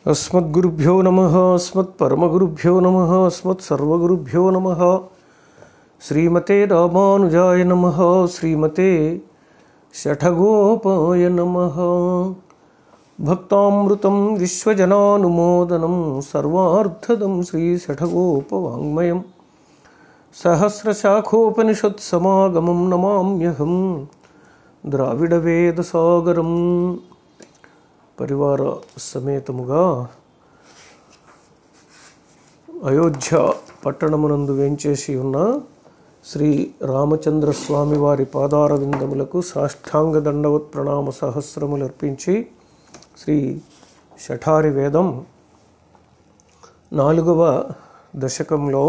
అస్మద్గురుభ్యో నమ అస్మత్పరమగురుభ్యో నమ అస్మత్సర్వగురుభ్యో నమ శ్రీమతే రామానుజాయ నమ శ్రీమతే శఠగోపాయ నమ భక్తామృతం విశ్వజనానుమోదనం సర్వార్థదం శ్రీశఠగోపవాङ्మయం సహస్రశాఖోపనిషత్సమాగమం నమామ్యహం ద్రావిడవేదసాగరం పరివార సమేతముగా అయోధ్య పట్టణమునందు వేంచేసి ఉన్న శ్రీ రామచంద్ర స్వామి వారి పాదార విందములకు సాష్టాంగ దండవత్ ప్రణామ సహస్రములు అర్పించి శ్రీ శఠారి వేదం నాలుగవ దశకంలో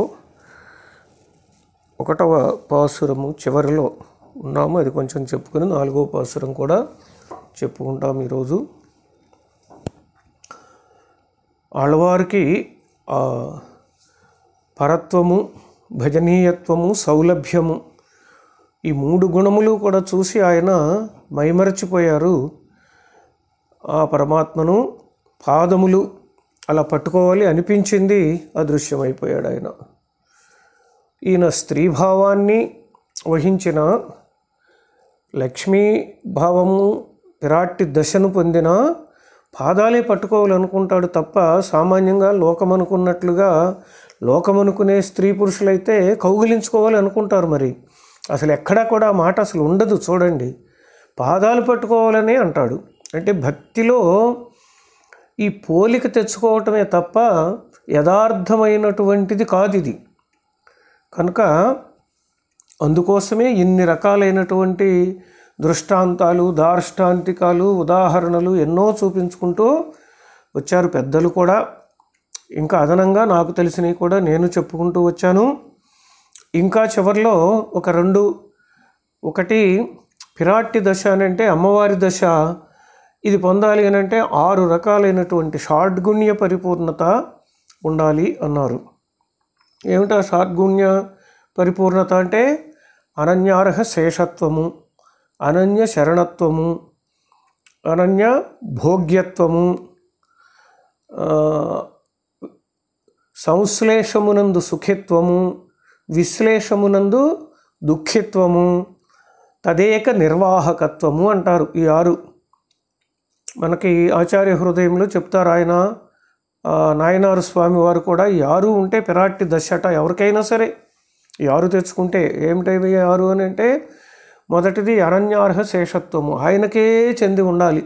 ఒకటవ పాసురము చివరిలో ఉన్నాము అది కొంచెం చెప్పుకుని నాలుగవ పాసురం కూడా చెప్పుకుంటాం ఈరోజు ఆళ్ళవారికి ఆ పరత్వము భజనీయత్వము సౌలభ్యము ఈ మూడు గుణములు కూడా చూసి ఆయన మైమరచిపోయారు ఆ పరమాత్మను పాదములు అలా పట్టుకోవాలి అనిపించింది అదృశ్యమైపోయాడు ఆయన ఈయన స్త్రీభావాన్ని వహించిన లక్ష్మీ భావము విరాట్టి దశను పొందిన పాదాలే పట్టుకోవాలనుకుంటాడు తప్ప సామాన్యంగా లోకమనుకున్నట్లుగా లోకమనుకునే స్త్రీ పురుషులైతే కౌగిలించుకోవాలి అనుకుంటారు మరి అసలు ఎక్కడా కూడా ఆ మాట అసలు ఉండదు చూడండి పాదాలు పట్టుకోవాలని అంటాడు అంటే భక్తిలో ఈ పోలిక తెచ్చుకోవటమే తప్ప యథార్థమైనటువంటిది కాదు ఇది కనుక అందుకోసమే ఇన్ని రకాలైనటువంటి దృష్టాంతాలు దార్ష్టాంతికాలు ఉదాహరణలు ఎన్నో చూపించుకుంటూ వచ్చారు పెద్దలు కూడా ఇంకా అదనంగా నాకు తెలిసినవి కూడా నేను చెప్పుకుంటూ వచ్చాను ఇంకా చివరిలో ఒక రెండు ఒకటి పిరాట్టి దశ అని అంటే అమ్మవారి దశ ఇది పొందాలి అని అంటే ఆరు రకాలైనటువంటి షాడ్గుణ్య పరిపూర్ణత ఉండాలి అన్నారు ఏమిటా షాడ్గుణ్య పరిపూర్ణత అంటే అనన్యార్హ శేషత్వము అనన్య శరణత్వము అనన్య భోగ్యత్వము సంశ్లేషమునందు సుఖిత్వము విశ్లేషమునందు దుఃఖిత్వము తదేక నిర్వాహకత్వము అంటారు ఈ ఆరు మనకి ఆచార్య హృదయంలో చెప్తారు ఆయన నాయనారు స్వామి వారు కూడా ఈ ఆరు ఉంటే పిరాట్టి దశట ఎవరికైనా సరే ఈ ఆరు తెచ్చుకుంటే ఏమిటవి ఆరు అని అంటే మొదటిది అనన్యార్హ శేషత్వము ఆయనకే చెంది ఉండాలి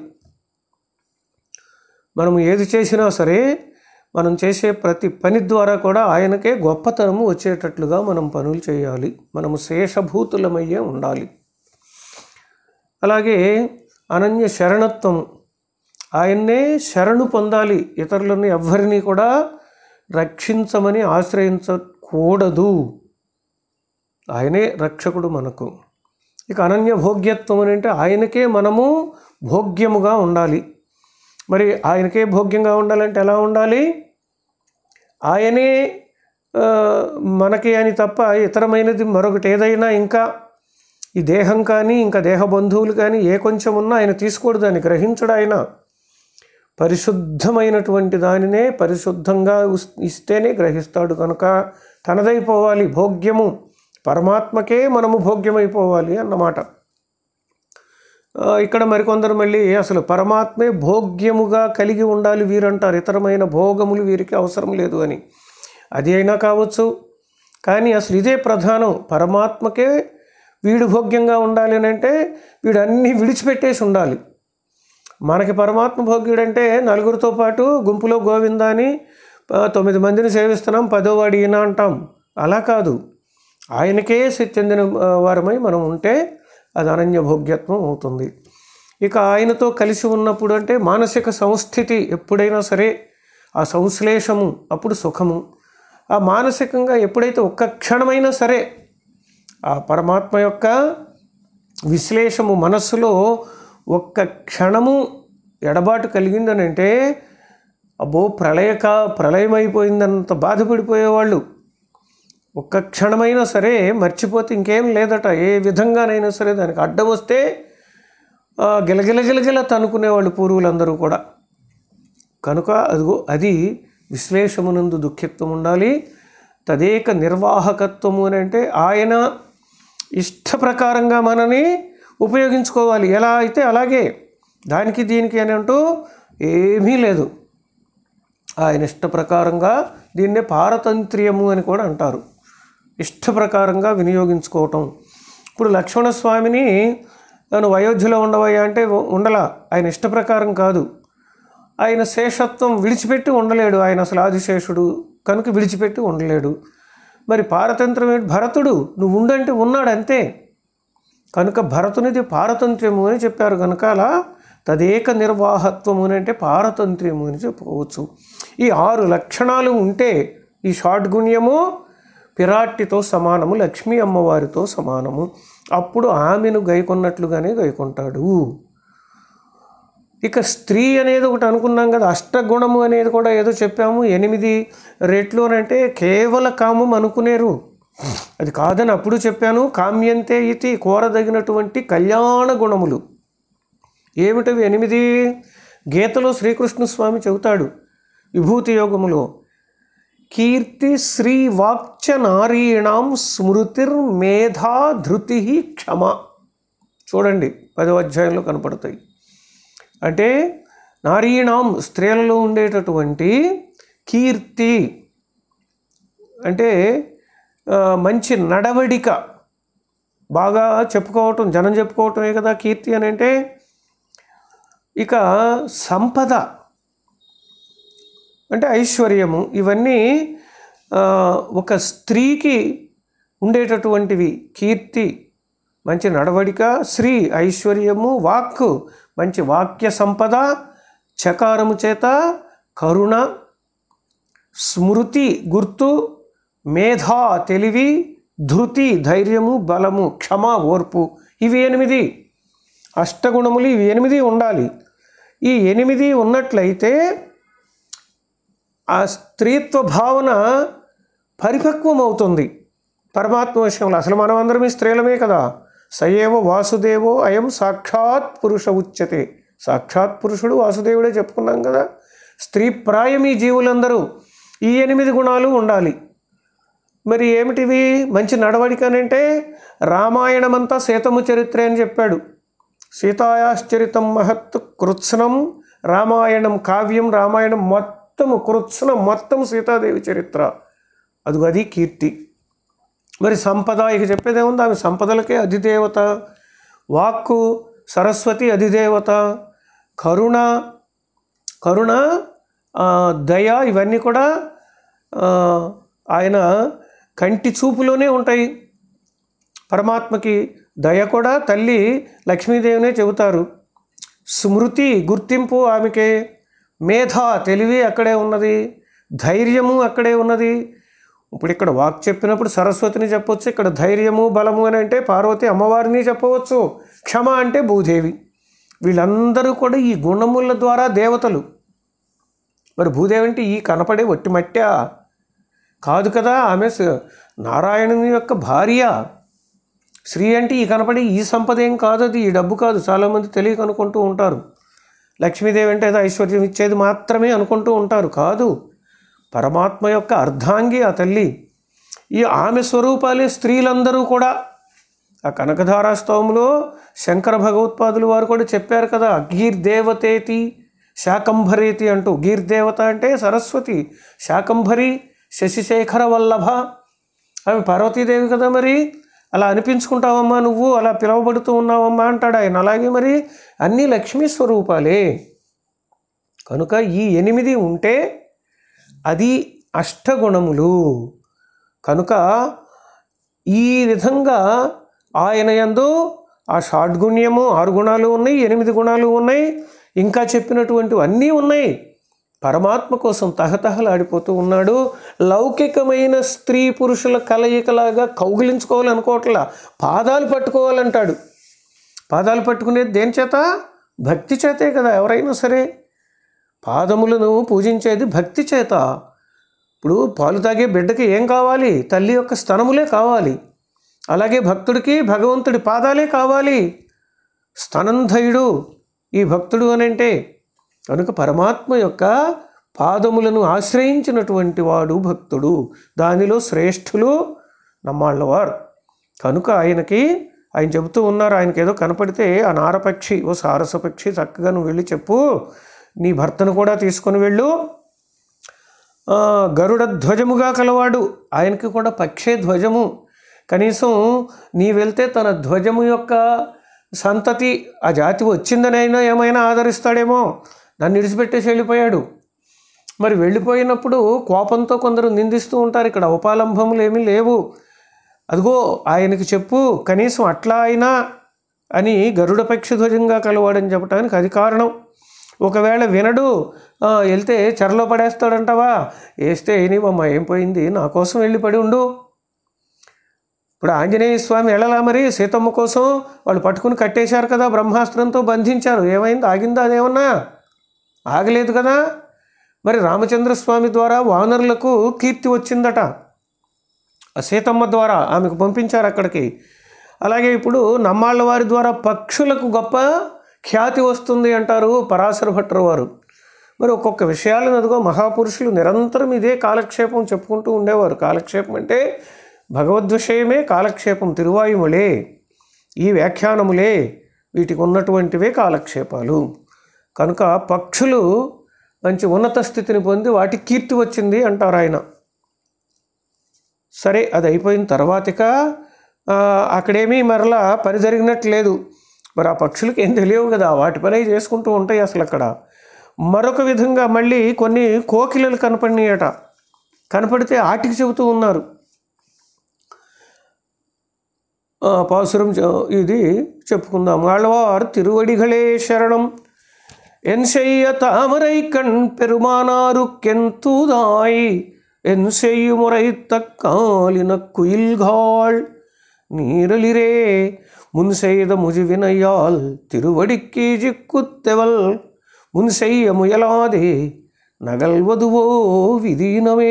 మనం ఏది చేసినా సరే మనం చేసే ప్రతి పని ద్వారా కూడా ఆయనకే గొప్పతనము వచ్చేటట్లుగా మనం పనులు చేయాలి మనము శేషభూతులమయ్యే ఉండాలి అలాగే అనన్య శరణత్వము ఆయన్నే శరణు పొందాలి ఇతరులను ఎవ్వరినీ కూడా రక్షించమని ఆశ్రయించకూడదు ఆయనే రక్షకుడు మనకు ఇక అనన్య భోగ్యత్వం అని అంటే ఆయనకే మనము భోగ్యముగా ఉండాలి మరి ఆయనకే భోగ్యంగా ఉండాలంటే ఎలా ఉండాలి ఆయనే మనకి అని తప్ప ఇతరమైనది మరొకటి ఏదైనా ఇంకా ఈ దేహం కానీ ఇంకా దేహ బంధువులు కానీ ఏ కొంచెం ఉన్నా ఆయన తీసుకోడు దాన్ని గ్రహించడు ఆయన పరిశుద్ధమైనటువంటి దానినే పరిశుద్ధంగా ఇస్తేనే గ్రహిస్తాడు కనుక తనదైపోవాలి భోగ్యము పరమాత్మకే మనము భోగ్యమైపోవాలి అన్నమాట ఇక్కడ మరికొందరు మళ్ళీ అసలు పరమాత్మే భోగ్యముగా కలిగి ఉండాలి వీరంటారు ఇతరమైన భోగములు వీరికి అవసరం లేదు అని అది అయినా కావచ్చు కానీ అసలు ఇదే ప్రధానం పరమాత్మకే వీడు భోగ్యంగా ఉండాలి అని అంటే వీడు అన్నీ విడిచిపెట్టేసి ఉండాలి మనకి పరమాత్మ భోగ్యుడంటే నలుగురితో పాటు గుంపులో గోవిందాని తొమ్మిది మందిని సేవిస్తున్నాం పదోవాడు ఈయన అంటాం అలా కాదు ఆయనకే చెందిన వారమై మనం ఉంటే అది అనన్య భోగ్యత్వం అవుతుంది ఇక ఆయనతో కలిసి ఉన్నప్పుడు అంటే మానసిక సంస్థితి ఎప్పుడైనా సరే ఆ సంశ్లేషము అప్పుడు సుఖము ఆ మానసికంగా ఎప్పుడైతే ఒక్క క్షణమైనా సరే ఆ పరమాత్మ యొక్క విశ్లేషము మనస్సులో ఒక్క క్షణము ఎడబాటు కలిగిందని అంటే అబ్బో ప్రళయక ప్రళయమైపోయిందంత బాధపడిపోయేవాళ్ళు ఒక్క క్షణమైనా సరే మర్చిపోతే ఇంకేం లేదట ఏ విధంగానైనా సరే దానికి అడ్డం వస్తే ఆ, గిలగిల గిలగిల తనుకునేవాళ్ళు పూర్వులందరూ కూడా కనుక అదిగో అది విశ్లేషమునందు దుఃఖిత్వం ఉండాలి తదేక నిర్వాహకత్వము అని అంటే ఆయన ఇష్ట ప్రకారంగా మనని ఉపయోగించుకోవాలి ఎలా అయితే అలాగే దానికి దీనికి అని అంటూ ఏమీ లేదు ఆయన ఇష్ట ప్రకారంగా దీన్నే పారతంత్ర్యము అని కూడా అంటారు ఇష్ట ప్రకారంగా వినియోగించుకోవటం ఇప్పుడు లక్ష్మణస్వామిని నన్ను అయోధ్యలో ఉండవయ్యా అంటే ఉండలా ఆయన ఇష్ట ప్రకారం కాదు ఆయన శేషత్వం విడిచిపెట్టి ఉండలేడు ఆయన అసలు ఆదిశేషుడు కనుక విడిచిపెట్టి ఉండలేడు మరి పారతంత్రం ఏంటి భరతుడు నువ్వు ఉండంటే ఉన్నాడు అంతే కనుక భరతునిది పారతంత్ర్యము అని చెప్పారు కనుక అలా తదేక నిర్వాహత్వము అని అంటే పారతంత్ర్యము అని చెప్పుకోవచ్చు ఈ ఆరు లక్షణాలు ఉంటే ఈ షాడ్గుణ్యము పిరాట్టితో సమానము లక్ష్మీ అమ్మవారితో సమానము అప్పుడు ఆమెను గైకొన్నట్లుగానే గైకొంటాడు ఇక స్త్రీ అనేది ఒకటి అనుకున్నాం కదా అష్టగుణము అనేది కూడా ఏదో చెప్పాము ఎనిమిది రెట్లు అని అంటే కేవల కామం అనుకునేరు అది కాదని అప్పుడు చెప్పాను కామ్యంతే ఇది కోరదగినటువంటి కళ్యాణ గుణములు ఏమిటవి ఎనిమిది గీతలో శ్రీకృష్ణ స్వామి చెబుతాడు విభూతి యోగములో కీర్తి శ్రీ వాక్చ నారీణాం స్మృతిర్మేధా ధృతి క్షమ చూడండి పదవ అధ్యాయంలో కనపడతాయి అంటే నారీణాం స్త్రీలలో ఉండేటటువంటి కీర్తి అంటే ఆ, మంచి నడవడిక బాగా చెప్పుకోవటం జనం చెప్పుకోవటమే కదా కీర్తి అని అంటే ఇక సంపద అంటే ఐశ్వర్యము ఇవన్నీ ఆ, ఒక స్త్రీకి ఉండేటటువంటివి కీర్తి మంచి నడవడిక శ్రీ ఐశ్వర్యము వాక్కు మంచి వాక్య సంపద చకారము చేత కరుణ స్మృతి గుర్తు మేధా తెలివి ధృతి ధైర్యము బలము క్షమ ఓర్పు ఇవి ఎనిమిది అష్టగుణములు ఇవి ఎనిమిది ఉండాలి ఈ ఎనిమిది ఉన్నట్లయితే ఆ స్త్రీత్వ భావన పరిపక్వం అవుతుంది పరమాత్మ విషయంలో అసలు మనం అందరం ఈ స్త్రీలమే కదా సయేవ వాసుదేవో అయం సాక్షాత్ పురుష ఉచ్యతే సాక్షాత్ పురుషుడు వాసుదేవుడే చెప్పుకున్నాం కదా స్త్రీ ప్రాయం ఈ జీవులందరూ ఈ ఎనిమిది గుణాలు ఉండాలి మరి ఏమిటివి మంచి నడవడిక అంటే రామాయణమంతా సీతము చరిత్ర అని చెప్పాడు సీతాయాశ్చరితం మహత్ కృత్స్నం రామాయణం కావ్యం రామాయణం మొత్తము కృత్స్నం మొత్తం సీతాదేవి చరిత్ర అదిగో అది కీర్తి మరి సంపద ఇక చెప్పేదేముంది ఆమె సంపదలకే అధిదేవత వాక్కు సరస్వతి అధిదేవత కరుణ కరుణ ఆ, దయ ఇవన్నీ కూడా ఆ, ఆయన కంటి చూపులోనే ఉంటాయి పరమాత్మకి దయ కూడా తల్లి లక్ష్మీదేవినే చెబుతారు స్మృతి గుర్తింపు ఆమెకే మేధ తెలివి అక్కడే ఉన్నది ధైర్యము అక్కడే ఉన్నది ఇప్పుడు ఇక్కడ వాక్ చెప్పినప్పుడు సరస్వతిని చెప్పవచ్చు ఇక్కడ ధైర్యము బలము అని అంటే పార్వతి అమ్మవారిని చెప్పవచ్చు క్షమ అంటే భూదేవి వీళ్ళందరూ కూడా ఈ గుణముల ద్వారా దేవతలు మరి భూదేవి అంటే ఈ కనపడే ఒట్టి మట్టా కాదు కదా ఆమె స- నారాయణుని యొక్క భార్య స్త్రీ అంటే ఈ కనపడి ఈ సంపద ఏం కాదు అది ఈ డబ్బు కాదు చాలామంది తెలియక అనుకుంటూ ఉంటారు లక్ష్మీదేవి అంటే అది ఐశ్వర్యం ఇచ్చేది మాత్రమే అనుకుంటూ ఉంటారు కాదు పరమాత్మ యొక్క అర్ధాంగి ఆ తల్లి ఈ ఆమె స్వరూపాలే స్త్రీలందరూ కూడా ఆ కనకధారా స్తవంలో శంకర భగవత్పాదులు వారు కూడా చెప్పారు కదా గీర్దేవతేతి శాకంభరేతి అంటూ గీర్దేవత అంటే సరస్వతి శాకంభరి శశిశేఖర వల్లభ ఆమె పార్వతీదేవి కదా మరి అలా అనిపించుకుంటావమ్మా నువ్వు అలా పిలువబడుతూ ఉన్నావమ్మా అంటాడు ఆయన అలాగే మరి అన్నీ లక్ష్మీ స్వరూపాలే కనుక ఈ ఎనిమిది ఉంటే అది అష్టగుణములు కనుక ఈ విధంగా ఆయన యందు ఆ షాడ్గుణ్యము ఆరు గుణాలు ఉన్నాయి ఎనిమిది గుణాలు ఉన్నాయి ఇంకా చెప్పినటువంటివి అన్నీ ఉన్నాయి పరమాత్మ కోసం తహతహలాడిపోతూ ఉన్నాడు లౌకికమైన స్త్రీ పురుషుల కలయికలాగా కౌగిలించుకోవాలనుకోవట్లా పాదాలు పట్టుకోవాలంటాడు పాదాలు పట్టుకునేది దేని చేత భక్తి చేతే కదా ఎవరైనా సరే పాదములను పూజించేది భక్తి చేత ఇప్పుడు పాలు తాగే బిడ్డకి ఏం కావాలి తల్లి యొక్క స్తనములే కావాలి అలాగే భక్తుడికి భగవంతుడి పాదాలే కావాలి స్తనంధయుడు ఈ భక్తుడు అని అంటే కనుక పరమాత్మ యొక్క పాదములను ఆశ్రయించినటువంటి వాడు భక్తుడు దానిలో శ్రేష్ఠులు నమ్మాళ్ళవారు కనుక ఆయనకి ఆయన చెబుతూ ఉన్నారు ఆయనకి ఏదో కనపడితే ఆ నారపక్షి ఓ సారస పక్షి చక్కగా నువ్వు వెళ్ళి చెప్పు నీ భర్తను కూడా తీసుకొని వెళ్ళు ఆ, గరుడ ధ్వజముగా కలవాడు ఆయనకి కూడా పక్షే ధ్వజము కనీసం నీ వెళ్తే తన ధ్వజము యొక్క సంతతి ఆ జాతి వచ్చిందనైనా ఏమైనా ఆదరిస్తాడేమో నన్ను విడిచిపెట్టేసి వెళ్ళిపోయాడు మరి వెళ్ళిపోయినప్పుడు కోపంతో కొందరు నిందిస్తూ ఉంటారు ఇక్కడ ఉపాలంభములు ఏమీ లేవు అదిగో ఆయనకి చెప్పు కనీసం అట్లా అయినా అని గరుడ పక్షి ధ్వజంగా కలవాడని చెప్పడానికి అది కారణం ఒకవేళ వినడు "ఆ, వెళ్తే చెరలో పడేస్తాడంటావా వేస్తే ఏనివమ్మా ఏం పోయింది నా కోసం వెళ్ళి పడి ఉండు ఇప్పుడు ఆంజనేయ స్వామి వెళ్ళలా మరి సీతమ్మ కోసం వాళ్ళు పట్టుకుని కట్టేశారు కదా బ్రహ్మాస్త్రంతో బంధించారు ఏమైంది ఆగిందా అదేమన్నా ఆగలేదు కదా మరి రామచంద్ర స్వామి ద్వారా వానరులకు కీర్తి వచ్చిందట ఆ సీతమ్మ ద్వారా ఆమెకు పంపించారు అక్కడికి అలాగే ఇప్పుడు నమ్మాళ్ళ వారి ద్వారా పక్షులకు గొప్ప ఖ్యాతి వస్తుంది అంటారు పరాశర భట్టర్ వారు మరి ఒక్కొక్క విషయాలను అదిగో మహాపురుషులు నిరంతరం ఇదే కాలక్షేపం చెప్పుకుంటూ ఉండేవారు కాలక్షేపం అంటే భగవద్ విషయమే కాలక్షేపం తిరువాయుమలే ఈ వ్యాఖ్యానములే వీటికి ఉన్నటువంటివే కాలక్షేపాలు కనుక పక్షులు మంచి ఉన్నత స్థితిని పొంది వాటి కీర్తి వచ్చింది అంటారు ఆయన సరే అది అయిపోయిన తర్వాతిక ఆ, అక్కడేమీ మరలా పని జరిగినట్టు లేదు మరి ఆ పక్షులకి ఏం తెలియవు కదా వాటి పని అవి చేసుకుంటూ ఉంటాయి అసలు అక్కడ మరొక విధంగా మళ్ళీ కొన్ని కోకిలలు కనపడినాయట కనపడితే ఆటికి చెబుతూ ఉన్నారు ఆ, పాసురం చ- ఇది చెప్పుకుందాం ఆళ్వార్ తిరువడిகளே శరణం என் செய்ய தாமரை கண் பெருமானாருக்கெந்துதாய் என் செய்யுமுறைத்த காலின குயில்காள் நீரலிரே முன் செய்த முஜுவினையால் திருவடிக்கு ஜிக்குத்தெவல் முன் செய்ய முயலாதே நகல்வதுவோ விதீனமே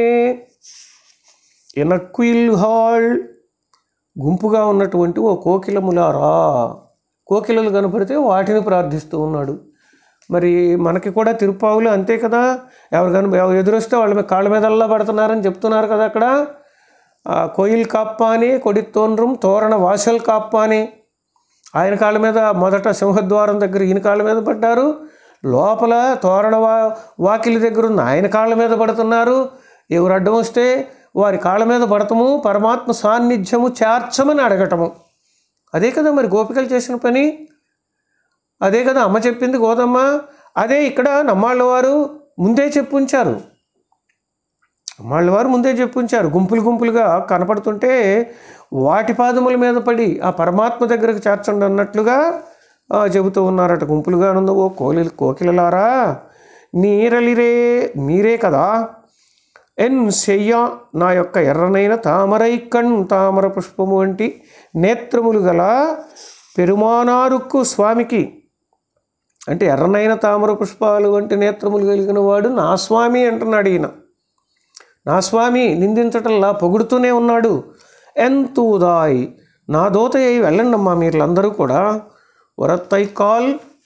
ఎనక్కుయిల్హాళ్ గుంపుగా ఉన్నటువంటి ఓ కోకిలములారా కోకిలలు కనపడితే వాటిని ప్రార్థిస్తూ ఉన్నాడు మరి మనకి కూడా తిరుపావులు అంతే కదా ఎవరు కను ఎవరు ఎదురొస్తే వాళ్ళ మీద కాళ్ళ మీదల్లా పడుతున్నారని చెప్తున్నారు కదా అక్కడ ఆ, కోయిల్ కాప్పాని కొడితోన్రం తోరణ వాసల్ కాప్పాని ఆయన కాళ్ళ మీద మొదట సింహద్వారం దగ్గర ఈయన కాళ్ళ మీద పడ్డారు లోపల తోరణ వా వాకిలి దగ్గర ఉన్న ఆయన కాళ్ళ మీద పడుతున్నారు ఎవరు అడ్డం వస్తే వారి కాళ్ళ మీద పడటము పరమాత్మ సాన్నిధ్యము చేర్చమని అడగటము అదే కదా మరి గోపికలు చేసిన పని అదే కదా అమ్మ చెప్పింది గోదమ్మ అదే ఇక్కడ నమ్మాళ్ళ వారు ముందే చెప్పుంచారు నమ్మాళ్ళ వారు ముందే చెప్పుంచారు గుంపులు గుంపులుగా కనపడుతుంటే వాటి పాదముల మీద పడి ఆ పరమాత్మ దగ్గరకు చేర్చండి అన్నట్లుగా ఆ, చెబుతూ ఉన్నారట గుంపులుగా ఉన్న ఓ కోలి కోకిలలారా నీరలిరే మీరే కదా ఎన్ శయ్య నా యొక్క ఎర్రనైన తామరై కణ్ తామర పుష్పము వంటి నేత్రములు గల పెరుమానారుక్కు స్వామికి అంటే ఎర్రనైన తామర పుష్పాలు వంటి నేత్రములు కలిగిన వాడు నా స్వామి అంటున్నాడు ఈయన నా స్వామి నిందించటంలా పొగుడుతూనే ఉన్నాడు ఎంతూదాయ్ నా దోత అయి వెళ్ళండమ్మా మీరులందరూ కూడా వరత్తై కాల్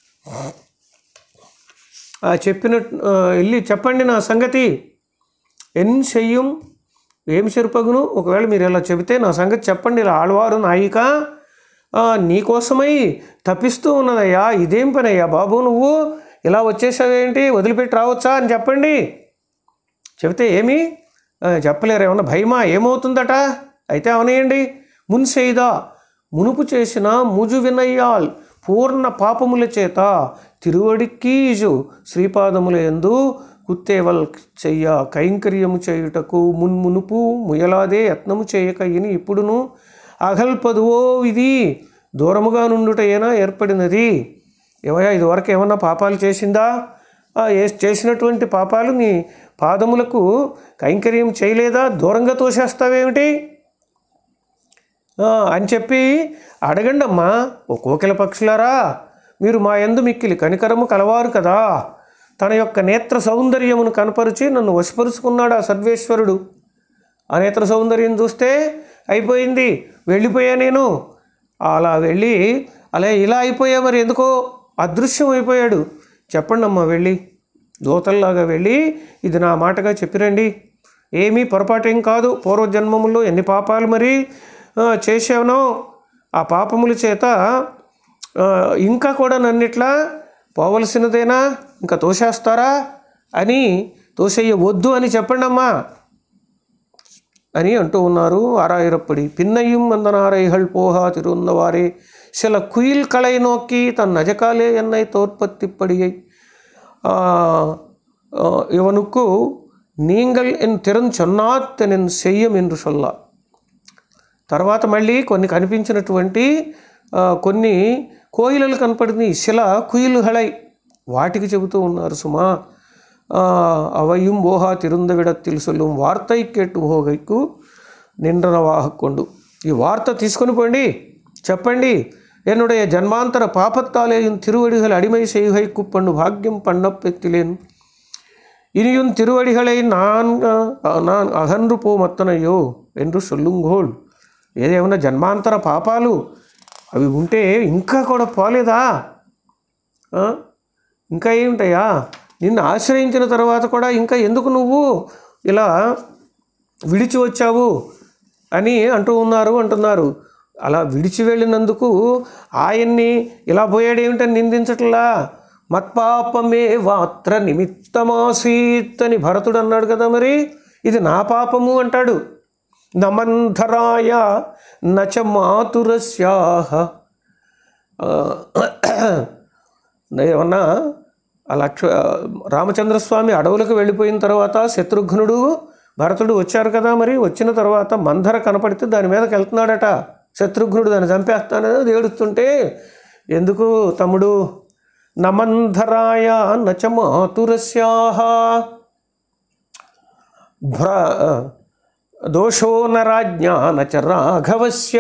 ఆ చెప్పినట్టు ఆ, వెళ్ళి చెప్పండి నా సంగతి ఎన్ చెయ్యం ఏం చెరుపగును ఒకవేళ మీరు ఇలా చెబితే నా సంగతి చెప్పండి ఇలా ఆళ్వారు నాయిక ఆ, నీకోసమై తప్పిస్తూ ఉన్నదయ్యా ఇదేం పని అయ్యా బాబు నువ్వు ఇలా వచ్చేసావేంటి వదిలిపెట్టి రావచ్చా అని చెప్పండి చెబితే ఏమి ఆ, చెప్పలేరు ఏమన్నా భయమా ఏమవుతుందట అయితే అవనేయండి మున్సేదా మునుపు చేసిన ముజు వినయ్యాల్ పూర్ణ పాపముల చేత తిరువడికీజు శ్రీపాదముల ఎందు కుత్తేవల్ చెయ్య కైంకర్యము చేయుటకు మున్మునుపు ముయలాదే యత్నము చేయక ఇని ఇప్పుడును అగల్పదువో ఇది దూరముగా నుండుట ఏనా ఏర్పడినది ఏమయ్యా ఇదివరకు ఏమన్నా పాపాలు చేసిందా ఆ, ఏ- చేసినటువంటి పాపాలు నీ పాదములకు కైంకర్యం చేయలేదా దూరంగా తోసేస్తావేమిటి ఆ, అని చెప్పి అడగండి అమ్మా ఓ కోకిల పక్షులారా మీరు మా యందు మిక్కిలి కనికరము కలవారు కదా తన యొక్క నేత్ర సౌందర్యమును కనపరిచి నన్ను వశపరుచుకున్నాడు ఆ సర్వేశ్వరుడు ఆ నేత్ర సౌందర్యం చూస్తే అయిపోయింది వెళ్ళిపోయా నేను అలా వెళ్ళి అలా ఇలా అయిపోయా మరి ఎందుకో అదృశ్యం అయిపోయాడు చెప్పండి అమ్మా వెళ్ళి దూతల్లాగా వెళ్ళి ఇది నా మాటగా చెప్పిరండి ఏమీ పొరపాటేం కాదు పూర్వజన్మములో ఎన్ని పాపాలు మరి ఆ, చేశానో ఆ పాపముల చేత ఆ, ఇంకా కూడా నన్నిట్లా పోవలసినదేనా ఇంకా తోసేస్తారా అని తోసేయ వద్దు అని చెప్పండి అమ్మా అని అంటూ ఉన్నారు ఆరాయిరప్పడి పిన్నయ్యం వందనారైహళ్ పోహా తిరున్నవారే சில குயில் களை நோக்கி தன் நஜகாலே என்னை தோற்பத்திப்படியை இவனுக்கு நீங்கள் என் திறன் சொன்னாத்தெனின் செய்యం என்று சொல்ல తర్వాత మళ్ళీ కొన్ని కనిపించినటువంటి ఆ, కొన్ని కోయిలలు కనపడింది శిల కుయిలు హళై వాటికి చెబుతూ ఉన్నారు సుమా ఆ, అవయ్యం ఓహా తిరుందవిడత్తిల్ సొల్லும் వార్తై కేట్టు హోగైకు నిండన వాహకొండు ఈ వార్త తీసుకొని పోండి చెప్పండి என்னுடைய ஜன்மாந்தர பாபத்தாலேயும் திருவடிகள் அடிமை செய்கை குப்பண்டு பாக்கியம் பண்ணப்பெத்திலேன் இனியும் திருவடிகளை நான் நான் అగన్రు పోమత్తనయ్యో என்று சொல்லுங்கోల్ ఏదేమన్నా జన్మాంతర పాపాలు అవి ఉంటే ఇంకా కూడా పోలేదా ఆ? ఇంకా ఏమిటయ్యా నిన్ను ఆశ్రయించిన తర్వాత కూడా ఇంకా ఎందుకు నువ్వు ఇలా విడిచి వచ్చావు అని అంటూ ఉన్నారు అంటున్నారు అలా విడిచి వెళ్ళినందుకు ఆయన్ని ఇలా పోయాడేమిటని నిందించట్లా మత్పాపమే వాత్ర నిమిత్తమాసీత్ అని భరతుడు అన్నాడు కదా మరి ఇది నా పాపము అంటాడు నమంధరాయ నచ మాతురస్యాహ ఆ, ఏమన్నా ఆ లక్ష రామచంద్రస్వామి అడవులకు వెళ్ళిపోయిన తర్వాత శత్రుఘ్నుడు భరతుడు వచ్చారు కదా మరి వచ్చిన తర్వాత మంధర కనపడితే దాని మీదకి వెళ్తున్నాడట శత్రుఘ్నుడు దాన్ని చంపేస్తానని ఏడుస్తుంటే ఎందుకు తమ్ముడు నమంధరాయ నచ మాతురస్యాహ భ్ర దోషో న రాజ్ఞా నచ రాఘవస్య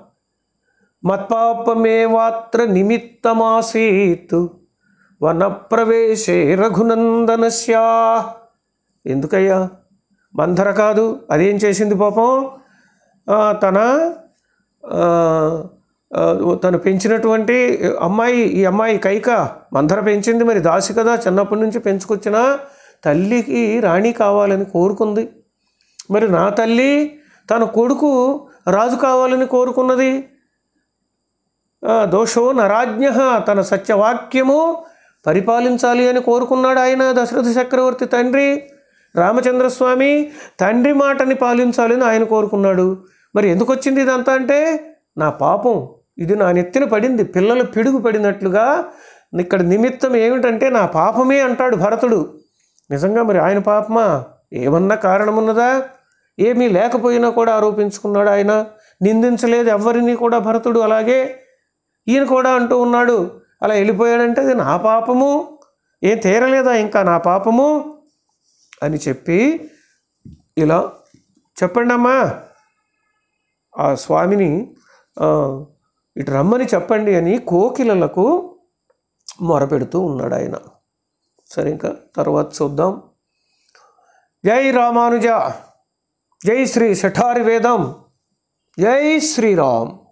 మత్పాపమేవాత్ర నిమిత్తమాసీత్ వనప్రవేశే రఘునందనస్యా ఎందుకయ్యా మంధర కాదు అదేం చేసింది పాపం ఆ, తన ఆ, ఆ, తను పెంచినటువంటి అమ్మాయి ఈ అమ్మాయి కైక మంధర పెంచింది మరి దాసి కదా చిన్నప్పటి నుంచి పెంచుకొచ్చిన తల్లికి రాణి కావాలని కోరుకుంది మరి నా తల్లి తన కొడుకు రాజు కావాలని కోరుకున్నది ఆ, దోషో నరాజ్ఞ తన సత్యవాక్యము పరిపాలించాలి అని కోరుకున్నాడు ఆయన దశరథ చక్రవర్తి తండ్రి రామచంద్రస్వామి తండ్రి మాటని పాలించాలని ఆయన కోరుకున్నాడు మరి ఎందుకు వచ్చింది ఇదంతా అంటే నా పాపం ఇది నా నెత్తిన పడింది పిల్లలు పిడుగు పడినట్లుగా ఇక్కడ నిమిత్తం ఏమిటంటే నా పాపమే అంటాడు భరతుడు నిజంగా మరి ఆయన పాపమా ఏమన్నా కారణమున్నదా ఏమీ లేకపోయినా కూడా ఆరోపించుకున్నాడు ఆయన నిందించలేదు ఎవరిని కూడా భరతుడు అలాగే ఈయన కూడా అంటూ ఉన్నాడు అలా వెళ్ళిపోయాడంటే అది నా పాపము ఏం తీరలేదా ఇంకా నా పాపము అని చెప్పి ఇలా చెప్పండి అమ్మా ఆ స్వామిని ఆ, ఇటు రమ్మని చెప్పండి అని కోకిలలకు మొరపెడుతూ ఉన్నాడు ఆయన సరే ఇంకా తర్వాత చూద్దాం జై రామానుజ జై శ్రీ శఠారి వేదం జై శ్రీరామ్